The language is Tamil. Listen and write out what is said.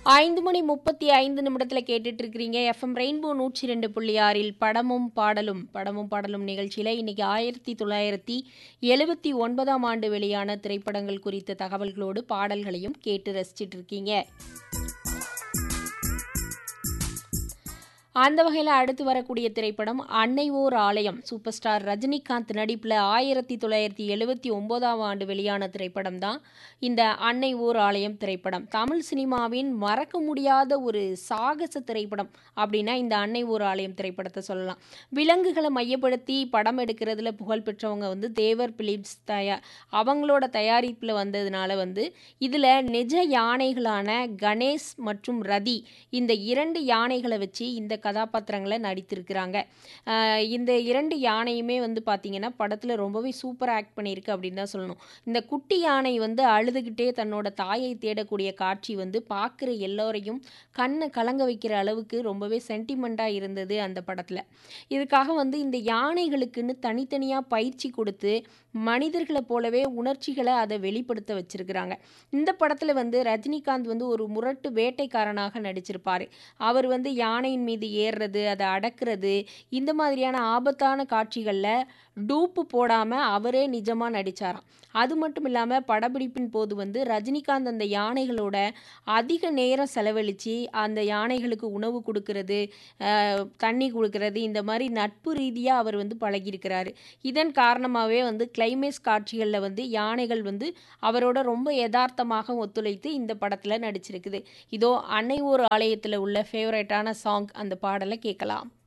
ஐந்து மணி முப்பத்தி ஐந்து நிமிடத்தில் கேட்டுட்டு இருக்கிறீங்க எஃப்எம் ரெயின்போ நூற்றி ரெண்டு புள்ளி ஆறில் படமும் பாடலும் படமும் பாடலும் நிகழ்ச்சியில் இன்னைக்கு ஆயிரத்தி தொள்ளாயிரத்தி எழுபத்தி ஒன்பதாம் ஆண்டு வெளியான திரைப்படங்கள் குறித்த தகவல்களோடு பாடல்களையும் கேட்டு ரசிச்சிட்டு இருக்கீங்க அந்த வகையில் அடுத்து வரக்கூடிய திரைப்படம் அன்னை ஓர் ஆலயம் சூப்பர் ஸ்டார் ரஜினிகாந்த் நடிப்பில் ஆயிரத்தி தொள்ளாயிரத்தி எழுபத்தி ஒம்போதாம் ஆண்டு வெளியான திரைப்படம் தான் இந்த அன்னை ஓர் ஆலயம் திரைப்படம் தமிழ் சினிமாவின் மறக்க முடியாத ஒரு சாகச திரைப்படம் அப்படின்னா இந்த அன்னை ஓர் ஆலயம் திரைப்படத்தை சொல்லலாம் விலங்குகளை மையப்படுத்தி படம் எடுக்கிறதுல புகழ் பெற்றவங்க வந்து தேவர் பிலிப்ஸ் தயா அவங்களோட தயாரிப்பில் வந்ததுனால வந்து இதில் நிஜ யானைகளான கணேஷ் மற்றும் ரதி இந்த இரண்டு யானைகளை வச்சு இந்த கதாபாத்திரங்களை நடித்திருக்கிறாங்க ஆஹ் இந்த இரண்டு யானையுமே வந்து பார்த்திங்கன்னா படத்தில் ரொம்பவே சூப்பராக ஆக்ட் பண்ணியிருக்கு அப்படின்னு தான் சொல்லணும் இந்த குட்டி யானை வந்து அழுதுகிட்டே தன்னோட தாயை தேடக்கூடிய காட்சி வந்து பார்க்குற எல்லோரையும் கண்ணை கலங்க வைக்கிற அளவுக்கு ரொம்பவே சென்டிமெண்ட்டாக இருந்தது அந்த படத்தில் இதுக்காக வந்து இந்த யானைகளுக்குன்னு தனித்தனியாக பயிற்சி கொடுத்து மனிதர்களை போலவே உணர்ச்சிகளை அதை வெளிப்படுத்த வச்சிருக்கிறாங்க இந்த படத்தில் வந்து ரஜினிகாந்த் வந்து ஒரு முரட்டு வேட்டைக்காரனாக நடிச்சிருப்பார் அவர் வந்து யானையின் மீது ஏறுறது அதை அடக்கிறது இந்த மாதிரியான ஆபத்தான காட்சிகளில் டூப்பு போடாமல் அவரே நிஜமாக நடித்தாராம் அது மட்டும் இல்லாமல் படப்பிடிப்பின் போது வந்து ரஜினிகாந்த் அந்த யானைகளோட அதிக நேரம் செலவழித்து அந்த யானைகளுக்கு உணவு கொடுக்கறது ஆஹ், தண்ணி கொடுக்கறது இந்த மாதிரி நட்பு ரீதியாக அவர் வந்து பழகியிருக்கிறாரு இதன் காரணமாகவே வந்து கிளைமேக்ஸ் காட்சிகளில் வந்து யானைகள் வந்து அவரோட ரொம்ப யதார்த்தமாக ஒத்துழைத்து இந்த படத்தில் நடிச்சிருக்குது இதோ அன்னை ஒரு ஆலயத்தில் உள்ள ஃபேவரட்டான சாங் அந்த பாடலை கேட்கலாம்